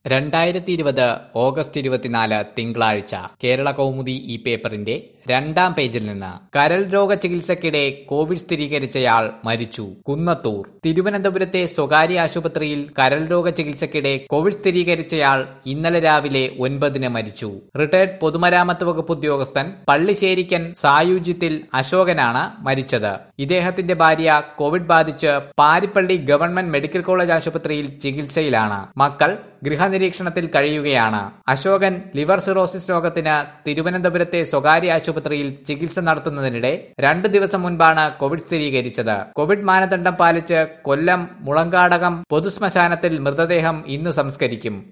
രണ്ടായിരത്തി ഇരുപത് ഓഗസ്റ്റ് ഇരുപത്തിനാല് തിങ്കളാഴ്ച കേരള കൗമുദി ഈ പേപ്പറിന്റെ രണ്ടാം പേജിൽ നിന്ന് കരൾ രോഗ ചികിത്സക്കിടെ കോവിഡ് സ്ഥിരീകരിച്ചയാൾ മരിച്ചു കുന്നത്തൂർ തിരുവനന്തപുരത്തെ സ്വകാര്യ ആശുപത്രിയിൽ കരൾ രോഗ ചികിത്സക്കിടെ കോവിഡ് സ്ഥിരീകരിച്ചയാൾ ഇന്നലെ രാവിലെ ഒൻപതിന് മരിച്ചു റിട്ടയർഡ് പൊതുമരാമത്ത് വകുപ്പ് ഉദ്യോഗസ്ഥൻ പള്ളിശ്ശേരിക്കൻ സായുജ്യത്തിൽ അശോകനാണ് മരിച്ചത് ഇദ്ദേഹത്തിന്റെ ഭാര്യ കോവിഡ് ബാധിച്ച് പാരിപ്പള്ളി ഗവൺമെന്റ് മെഡിക്കൽ കോളേജ് ആശുപത്രിയിൽ ചികിത്സയിലാണ് മക്കൾ ഗൃഹനിരീക്ഷണത്തിൽ കഴിയുകയാണ് അശോകൻ ലിവർ സിറോസിസ് രോഗത്തിന് തിരുവനന്തപുരത്തെ സ്വകാര്യ ആശുപത്രിയിൽ ചികിത്സ നടത്തുന്നതിനിടെ രണ്ടു ദിവസം മുൻപാണ് കോവിഡ് സ്ഥിരീകരിച്ചത് കോവിഡ് മാനദണ്ഡം പാലിച്ച് കൊല്ലം മുളങ്കാടകം പൊതുശ്മശാനത്തിൽ മൃതദേഹം ഇന്ന് സംസ്കരിക്കും